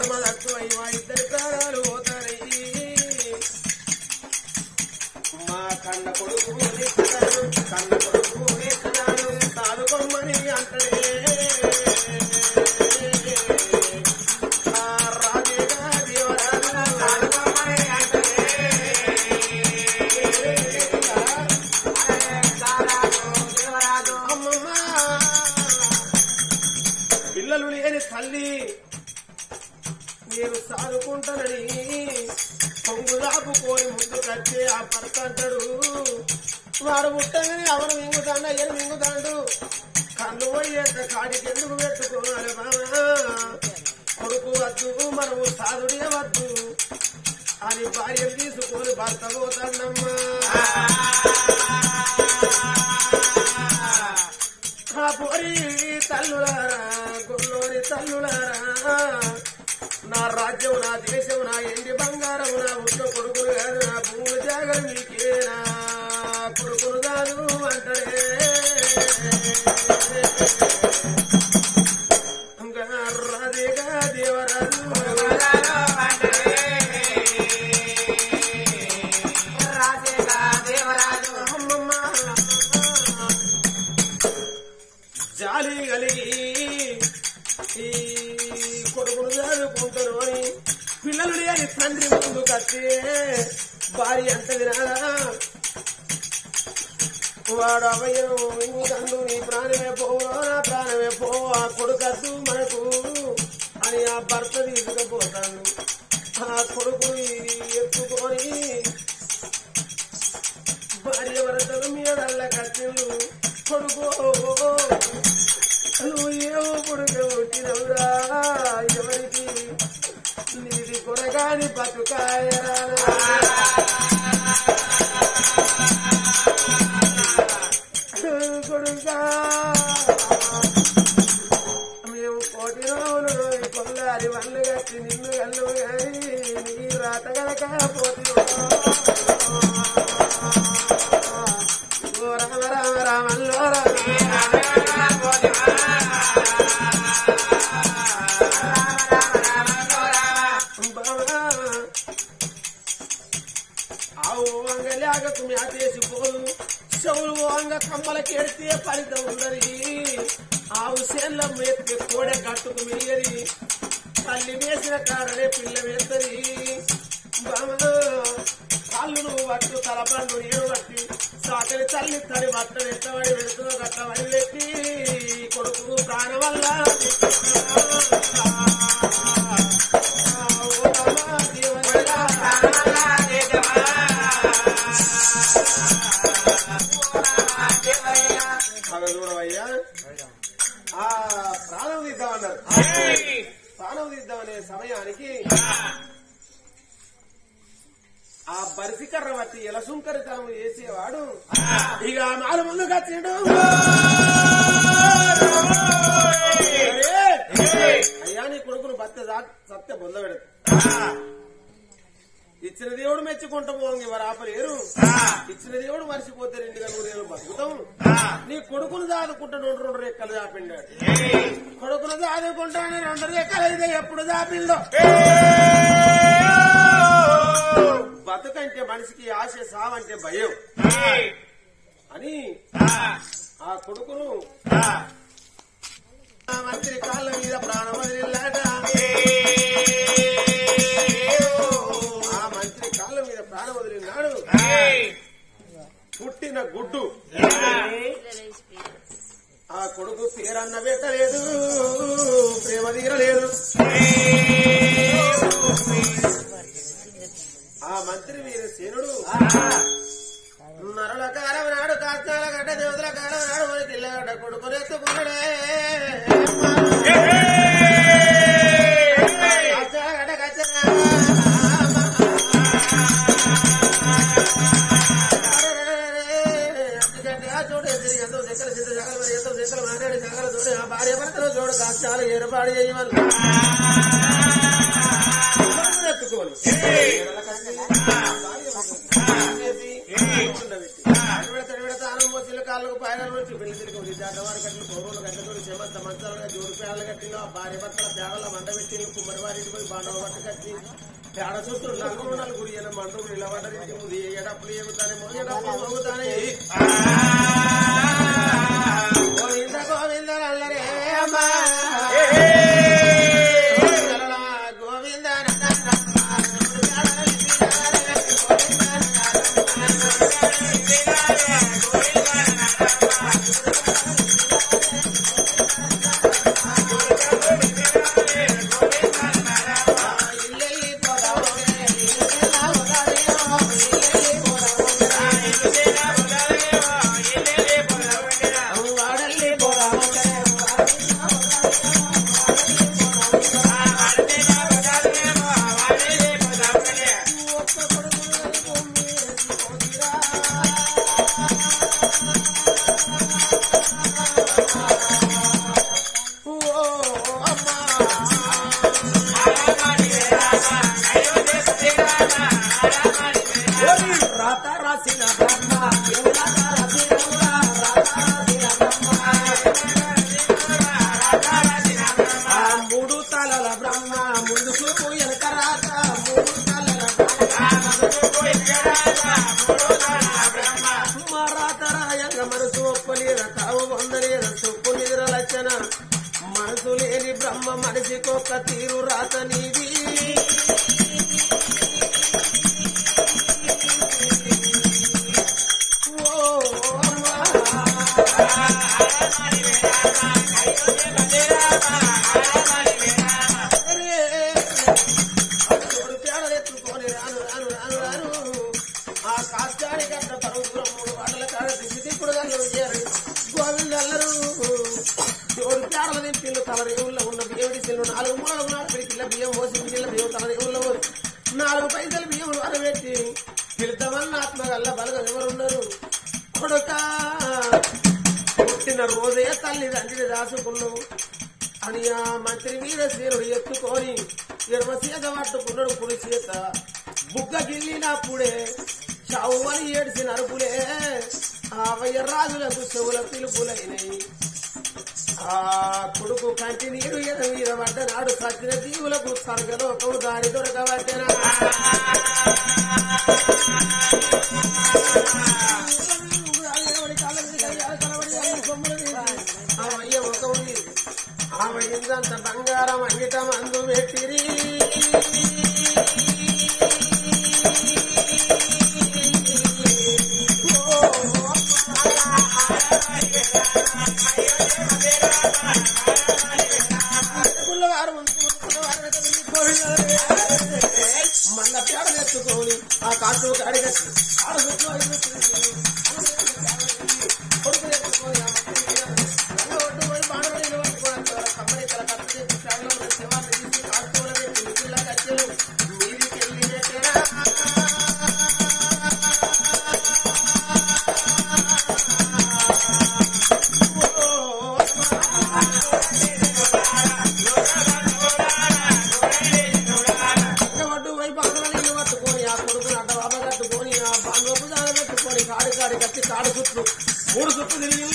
ధర్మదత్తు అయ్యి మా ఇద్దరి ప్రాణాలు పోతాయి మా కన్న కొడుకు నెక్కుతాడు కన్న కొడుకు నెక్కుతాడు సాదుకొమ్మని అంటడే ఆ రాజేగా దేవరాజు సాదుకొమ్మని అమ్మమ్మ పిల్లలు లేని తల్లి నేను సాదుకుంటానని పొంగు దాపుకొని ముందు కట్టే ఆ భర్త అంటాడు వాడు ముట్టంగానే అవను మింగుతాడు అయ్యను మింగుతాడు కళ్ళు పోయేట కాడికి ఎందుకు పెట్టుకోవాలి బావా కొడుకు వద్దు మనము సాదుడే వద్దు అని భార్య తీసుకొని భర్త పోతాడమ్మా ఆ పోరి తల్లులారా గుల్లోని తల్లులారా నా రాజ్యం నా దేశం నా ఎండి బంగారం నా ఉన్న కొడుకులు కాదు నా భూమి జాగం మీకే నా కొడుకులు కాదు అంటారే ఇంకా రాజేగా దేవరాజు అమ్మమ్మ జాలి కలిగి ఈ కొడుకును చదువుకుంటారు అని పిల్లలు లేని తండ్రి ముందు కట్టి భార్య ఎంత తినాలా వాడు అభయం ఇంకందు నీ ప్రాణమే పోవు నా ప్రాణమే పోవు ఆ కొడుకద్దు మనకు అని ఆ భర్త తీసుకుపోతాడు ఆ కొడుకు ఎత్తుకొని భార్య భర్తలు మీదల్ల కట్టిండు కొడుకు నువ్వు ఏమో పుడుక పుట్టినవురా ఎవరికి నీది కొరగాని బతుకాయరా కొడుకా మేము కోటి రోజులు కొల్లారి వల్లు కట్టి నిన్ను కళ్ళు కానీ నీ రాత గనక పోతి ఓ రామ రామ రామల్లో ఆవు వంగలేగకు మ్యాతేసి పోదు చెవులు వంగ కమ్మలకెడితే ఫలితం ఉండరి ఆవు సేన్ల మేస్తే కోడె కట్టుకు మిరియరి తల్లి వేసిన కాడనే పిల్ల వేస్తరి బామలో కాళ్ళు నువ్వు పట్టు తలపండు నీరు పట్టి సాకలి తల్లి తడి బట్టలు ఎట్టబడి పెడుతూ గట్టబడి పెట్టి కొడుకు ప్రాణం వల్ల ఓ రామ దేవయ్య. అలా చూడవయ్యా ఆ ప్రాణం తీద్దామన్నారు ప్రాణం తీద్దామనే సమయానికి ఆ బరిసికర్ర బట్టి ఎలసుంకరితనం చేసేవాడు ఇక మారు ముందుకు వచ్చిండు అరే, అయ్యా నీ కొడుకును భర్త సత్య బొంద పెడదు ఇచ్చిన దేవుడు మెచ్చుకుంటాము అని వారు ఆపలేరు ఇచ్చిన దేవుడు మర్చిపోతే రెండు గనులు బతుకుతాం నీ కొడుకును దాదుకుంటాడు రెండు రెండు రెక్కలు దాపిండాడు కొడుకును దాదుకుంటాను రెండు రెక్కలు అయితే ఎప్పుడు దాపిండో బతుకంటే మనిషికి ఆశ సావంటే భయం అని ఆ కొడుకును ఆ మంత్రి కాళ్ళ మీద ప్రాణం వదిలిల్లాట ఆ మంత్రి కాళ్ళ మీద ప్రాణం వదిలినాడు పుట్టిన గుడ్డు ఆ కొడుకు పేరన్న పెట్టలేదు ప్రేమ తీరలేదు ఆ మంత్రి వీర సేనుడు నరుల కాలం నాడు కాస్తాల గడ్డ దేవతల కాలం నాడు మనకి ఇల్లగడ్డ కొడుకుని ఎత్తుకున్నాడే కాస్తాల గడ్డ కచ్చరా. అందుకంటే ఆ చూడు ఎదిరి ఎంతో దగ్గర సిద్ధ జగలు మరి ఎంతో దగ్గర మాట్లాడి జగలు చూడు ఆ భార్య భర్తలు చూడు కాస్తాలు ఏర్పాటు చేయమని ఎత్తుకోవాలి కాళ్ళకు పైన నుంచి పెళ్లి తిరిగి జాతవారి కట్లు పౌరులు గంటలు క్షమ మంత మంచాలుగా జోడు పేడలు కట్టిండు ఆ భార్య భర్తల పేడల మంట పెట్టిండు కుమ్మరి వారికి పోయి బండలు పట్టు కట్టి పేడ చుట్టూ నలుగురు నలుగురు ఈయన మంటలు నిలబడ్డది ఇంటి ఎడప్పులు ఎగుతానేమో ఎడప్పులు మోగుతానే గోవింద గోవింద నల్లరే అమ్మా గోవింద రాత రాసిన బ్రహ్మ రాత రాసిన ఆ మూడు తలల బ్రహ్మ ముందు చూపు వెనక రాత మూడు తలల బ్రహ్మ రాత రాయంగ మనసు ఒప్పలేద తావు వందలేద చొప్పు నిద్ర లచ్చన మనసు లేని బ్రహ్మ మనిషికొక్క తీరు రాత నీది ఓ తోడు పేడలెత్తుకొని రాను రాను రాను రాను ఆ కాష్టానికి అంత పరుగురం మూడు వాటల కాడ దిగి దిప్పుడు గల్లు చేరు గోవిందల్లరు తోడు పేడల దింపిల్లు తల రేవుల్లో ఉన్న బియ్యడి సెల్లు నాలుగు మూలలు ఉన్నాడు పిడికిల్ల బియ్యం పోసి పిడికిల్ల బియ్యం తల రేవుల్లో పోసి నాలుగు పైసలు బియ్యం వరబెట్టి పిలుద్దామన్న ఆత్మగల్ల బలగం ఎవరున్నారు కొడుక పుట్టిన రోజే తల్లి తండ్రిని దాచుకున్నావు అని ఆ మంత్రి వీరసేనుడు ఎత్తుకొని ఎడమ సీత పట్టుకున్నాడు కుడి సీత బుగ్గ గిల్లినప్పుడే చావు అని ఏడిసిన అరుపులే ఆ వయ్య రాజులకు చెవుల పిలుపులైనవి ఆ కొడుకు కంటి నీరు ఎద మీద పడ్డ నాడు సచిన జీవులకు స్వర్గలోకము దారి దొరకబట్టెనా ఆమె ఒక ఉంది ఆమె ఇంతంత బంగారం అంగిటం అందు పెట్టిరి పుల్లవారు మళ్ళా పేడనెత్తుకొని ఆ కాసు అడిగట్టి ఆడ కొడుకు ఎత్తుకొని ఆ మట్టి మీద ఒడ్డు పోయి బాణం నిలబట్టుకోవడం ద్వారా కమ్మని తల కట్టు చేసి పేడలో ఉన్న శవాన్ని తీసి కాడుకోవడమే పిల్ల కట్టెలు మీదికి వెళ్ళినట్టేనా ఒడ్డు వైపు అందరూ నీళ్ళు పట్టుకొని ఆ కొడుకుని అడ్డ బాబా కట్టుకొని ఆ బాంగోపు దాన పెట్టుకొని కాడి కాడి కట్టి కాడు చుట్టూ మూడు చుట్టూ తిరిగి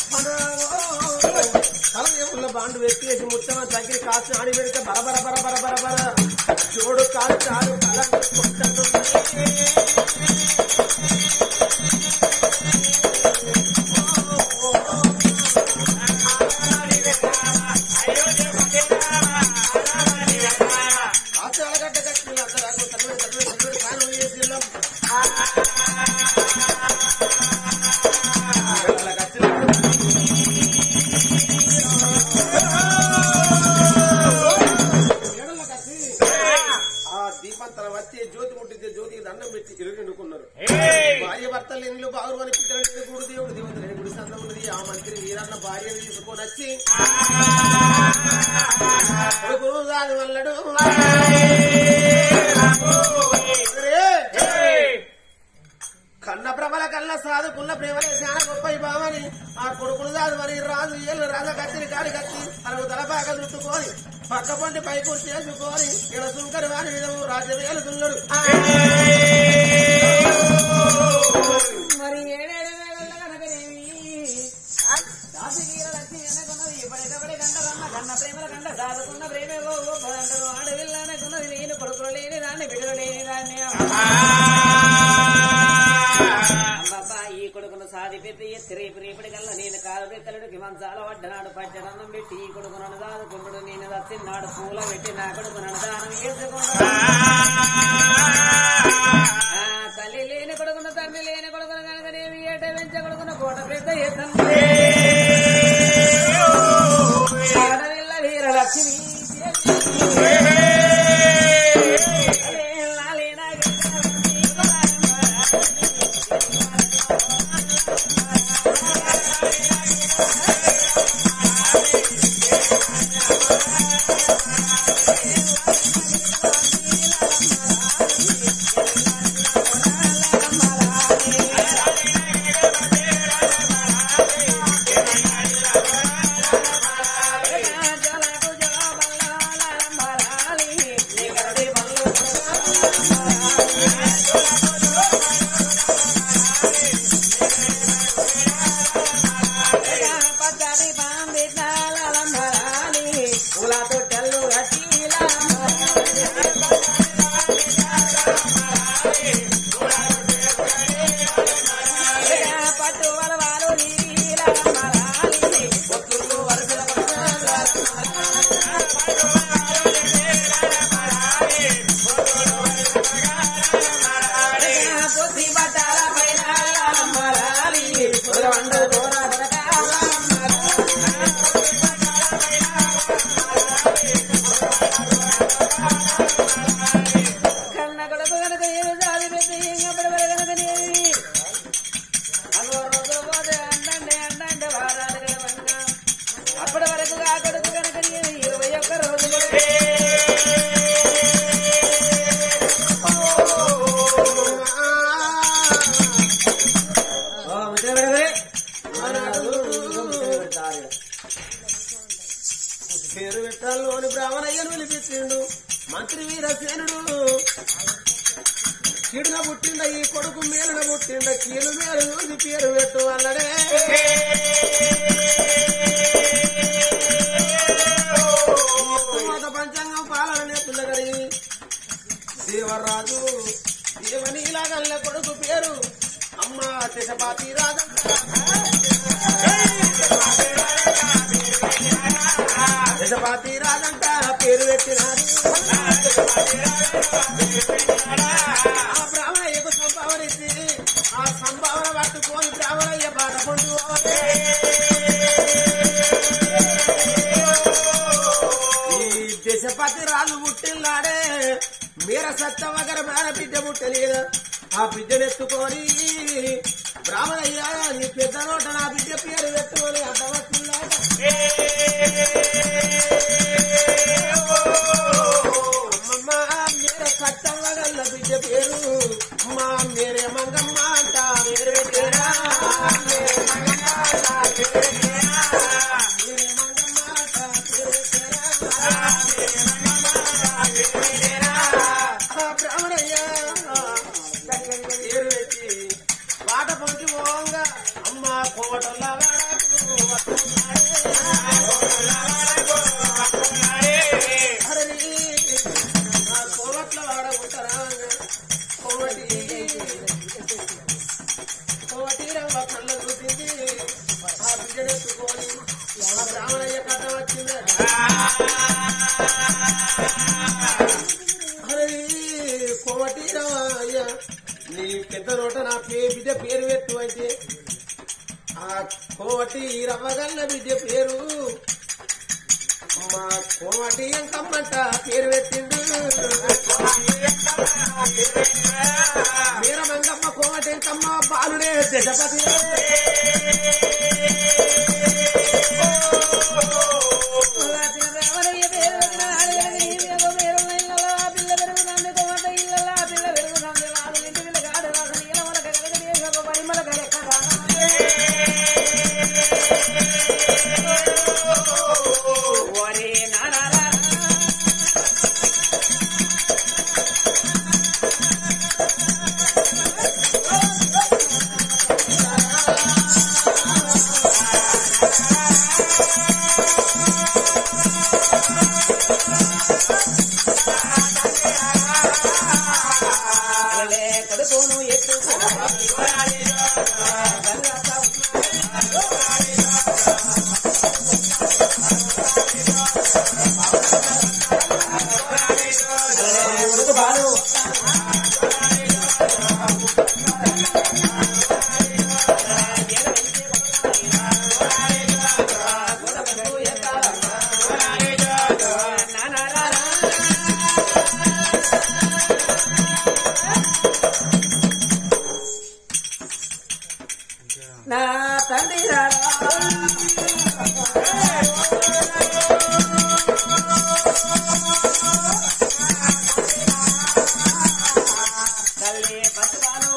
తల దేవుళ్ళ బాండు వెక్కేసి ముత్తమ దగ్గర కాచి ఆడి పెడితే బరబర బరబర బరబర చూడు కాలు చాలు తల కొట్టండి. ఆచారగడ్డ కట్టి అందరూ తల్లి తల్లి తల్లి కాను వేసి ఆ దీపంతల వచ్చి జ్యోతి ముట్టితే జ్యోతికి దండం పెట్టి ఇరుగుకున్నారు భార్య భర్తలు ఇల్లు బాగురు అని పిల్లలు గుడి దేవుడు దేవుడు లేని గుడి సందం ఉన్నది ఆ మంత్రి వీరన్న భార్యను తీసుకొని వచ్చి కొడుకు దాని వల్లడు కన్న ప్రభల కన్న సాధుకున్న ప్రేమలే చాలా గొప్ప బావని ఆ కొడుకులు దాదు మరి రాజు ఏళ్ళు రాజ కత్తిని కాడి కత్తి తనకు తలపాక చుట్టుకొని పక్క పొంటి పై కూర్చి చేసుకొని ఇక్కడ సుంకరి వారి విధము రాజ్యవేలు దుల్లడు మరి ఏడేడు వేల కనకనేమి దాసి గీర లక్ష్మి ఎన్నకున్నది ఎప్పుడైతే కానీ అమ్మబ్బా ఈ కొడుకును సాది పెట్టి రేపు రేపటి కల్లా నేను కాలు రెక్కలుడికి మంచాల పడ్డనాడు పచ్చడన్నం పెట్టి ఈ కొడుకును దాదుకుంటుడు నేను దచ్చిన్నాడు పూల పెట్టి నా కొడుకును దానం వేసుకుంటా ఆ, తల్లి లేని కొడుకును తండ్రి లేని కొడుకును కనుక నేను ఏట పెంచ కొడుకును కోట పెద్ద ఎత్తను ఆడవిల్ల వీరలక్ష్మి పట్టు వరవాలు బుద్ధి బట్టాల పైన మరాలి వండ దూర కన్న కొడుకు కనుక ఏమి జాతి పెట్టి ఇంకప్పటి వరకు కనుక నేమి అదో రోజులు పోతే అండండి అండండి వారాలు గడవంగా అప్పటి వరకు ఆ కొడుకు కనుక నేను ఇరవై ఒక్క రోజులు పేరు పెట్టాలని బ్రాహ్మణయ్యను పిలిపించిండు మంత్రి వీరసేనుడు కీడున పుట్టిండ ఈ కొడుకు మేలున పుట్టిండ కీడు మేలు చూసి పేరు పెట్టు అన్నడే మొత్త పంచాంగం పాలన పిల్లగడి దేవరాజు దేవనీలాగల్ల కొడుకు పేరు అమ్మ శశపాతి రాజంట శశపాతి రాజంట పేరు పెట్టినారు ఆ బ్రాహ్మణయ్యకు సంభావన ఇచ్చి ఆ సంభావన పట్టుకొని బ్రాహ్మణయ్య బాధ పండు ఈ దశపతి రాజు పుట్టిల్లాడే మీర సత్యవగర మేర బిడ్డ పుట్టలేదు ఆ బిడ్డనెత్తుకొని బ్రాహ్మణయ్య నీ పెద్ద నోట నా బిడ్డ పేరు పెట్టుకొని అడ్డవచ్చిందాట అమ్మమ్మ మీర సత్యవగల్ల బిడ్డ పేరు మా మీరే మంగమ్మ అంట మీరే పెట్టారా మీరే మంగమ్మ అంట మీరే పెట్టారా మీరే మంగమ్మ అంట మీరే పెట్టారా ఆ బ్రాహ్మణయ్య పేరు పెట్టి పాట పొంచి పోంగా అమ్మ కోటల కోవట్ల వాడ ఉంటారా కోవటి కోవటి రవ్వ కళ్ళ చూసింది ఆ బిడ్డనెత్తుకొని ఆ బ్రాహ్మణయ్య కథ వచ్చింది అరే కోవటి రామయ్య నీ పెద్ద నోట నా పే బిడ్డ పేరు పెట్టు అయితే ఆ కోవటి రవ్వగల్ల బిడ్డ పేరు మా కోవటి ఎంకమ్మంట పేరు పెట్టిండు మీర మంగమ్మ కోవటి ఎంకమ్మ బాలుడే దశపతి ఒరే నారారా ఆ బాలు నా తండ్రి రారా తల్లి పట్టువాను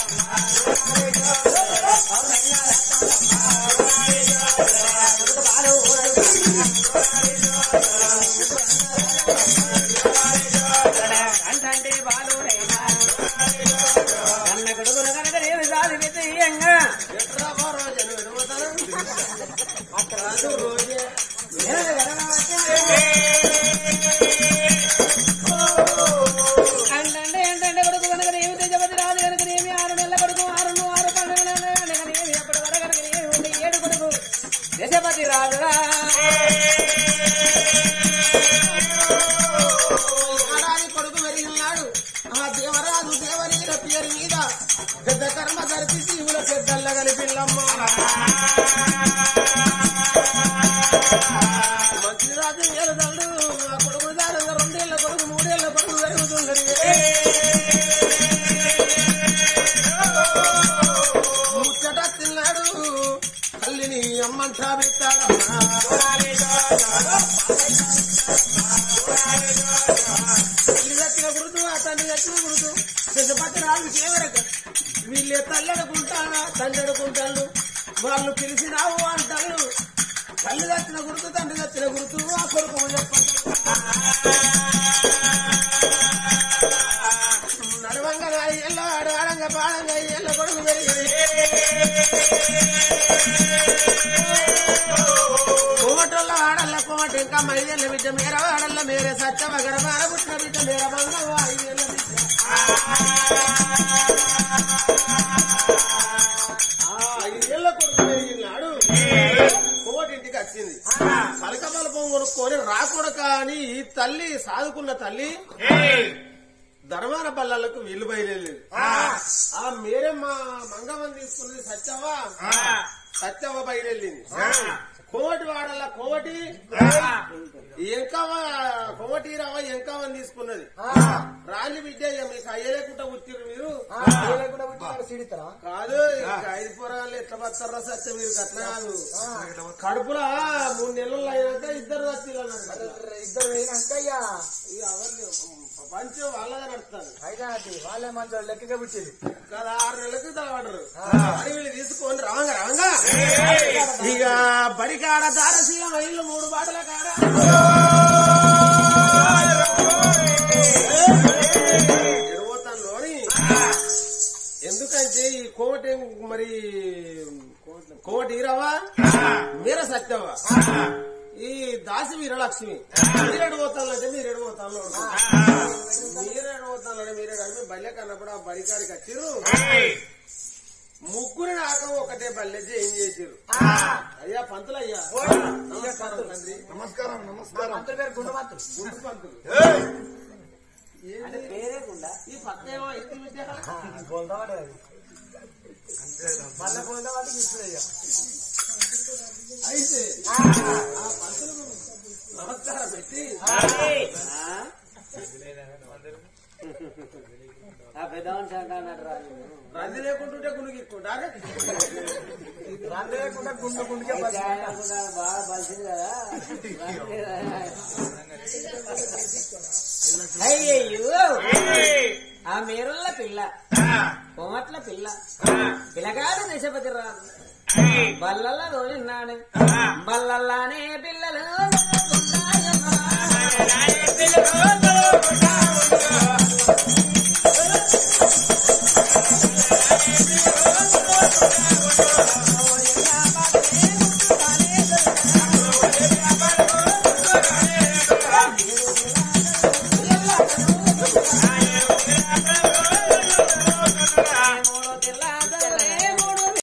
అంటే బాలు కన్న కొడుకును కనుక నేను సాధి విజయంగా ఎట్రా పో రోజు విడుగుతాను అక్కడ రాజు రోజే అంటే ఏంటంటే కొడుకు కనుక ఏమి తెజపతి రాదు కనుక ఏమి ఆరు నెలల కొడుకు ఆరు ఆరు పన్నెండు నెలల కనుక ఏమి ఎప్పటి వరకు కనుక ఏమి ఉంది ఏడు కొడుకు దశపతి రాజురా ఆడాది కొడుకు వెరిగినాడు ఆ దేవరాజు దేవనీల పేరు మీద పెద్ద కర్మ జరిపి శివుల పెద్దల్ల కలిపిల్లమ్మ మంత్రిరాజు ఏలుదల్లు ఆ కొడుకు దాని రెండేళ్ల కొడుకు మూడేళ్ల కొడుకు పెరుగుతుండని ముచ్చట తిన్నాడు తల్లిని అమ్మంటా పెట్టాడమ్మా తల్లి దక్కిన గురుతు ఆ తండ్రి దక్కిన గురుతు పెద్దపట్టి రాజు కేవరకు వీళ్ళే తల్లి అనుకుంటారా తండ్రి అనుకుంటాడు వాళ్ళు పిలిచినావు అంటారు తల్లి దక్కిన గురుతు తండ్రి దక్కిన గురుతు ఆ కొడుకు చెప్పండి నడవంగా ఎల్ల ఆడంగా పాడంగా ఎల్ల కొడుకు పెరిగింది కోమటోళ్ళ ఆడల్ల కోమట ఇంకా మైదేళ్ళ బిడ్డ మేర ఆడల్ల మేరే సత్యవ గడపాల పుట్టిన బిడ్డ మేర మంగళ ఐదేళ్ళ బిడ్డ ఆ ఐదేళ్ల కొడుకు పెరిగినాడు కోమటింటికి వచ్చింది పలక బలపం కొనుక్కొని రాకూడక అని ఈ తల్లి సాదుకున్న తల్లి ధర్మాన పల్లలకు వీలు బయలుదేరలేదు ఆ మేరే మా మంగమని తీసుకున్నది సత్యవ్వ సత్యవ్వ బయలుదేరింది కోవటి వాడల్ల కోవటి ఎంకవ కోవటి రావ ఎంకవని తీసుకున్నది రాలి బిడ్డ ఇక మీకు అయ్యలేకుండా పుట్టిరు మీరు కాదు ఇక ఐదు పొరాలు ఎట్లా పడతారా సత్య మీరు అట్లా కాదు కడుపులో మూడు నెలలు అయినాక ఇద్దరు సత్యులు అన్నారు ఇద్దరు పోయినాక ఇక ఇక ఎవరిని ప్రపంచం వాళ్ళగా నడుస్తారు అయితే వాళ్ళే మంచి లెక్కగా పుట్టింది కదా ఆరు నెలలకు తలవాడరు అడవిలు తీసుకొని రావంగా రావంగా ఇక బడికాడ దారశీల మైళ్ళు మూడు బాటల కాడ ఎడబోతానులోని ఎందుకంటే ఈ కోమటి మరి కోమటి ఈరవా మీర సత్యవా ఈ దాసి వీరలక్ష్మి మీరు ఎడబోతానంటే మీరు ఎడబోతాను మీరు ఎడబోతానంటే మీరే కానీ బల్లె కన్నప్పుడు ఆ బడికాడికి వచ్చిర్రు ముగ్గురు నాక ఒకటే బల్లె ఏం చేసిర్రు అయ్యా పంతులు అయ్యా నమస్కారం తండ్రి నమస్కారం నమస్కారం అందరి పేరు గుండమంతులు గుండు పంతులు అంటే పేరే గుండా ఈ పక్కేమో ఇంటి విద్య బోల్దావాడు మళ్ళీ బోల్దావాడికి ఇస్తుంది ఇక అయితే ఆ పంతులు నమస్కారం పెట్టి ఆ పెద్దవాడి శాఖ అన్నట్టు రాజు రంది లేకుంటుంటే గుణగిక్కుంటారు రంది లేకుండా గుండు గుండుకే బస్సు బాగా బలిసింది కదా అయ్యయ్యో ఆ మీరుల్ల పిల్ల కోమట్ల పిల్ల పిల్లగాడు నిశపతి రాదు బల్లల్లా రోజున్నాడు బల్లల్లానే పిల్లలు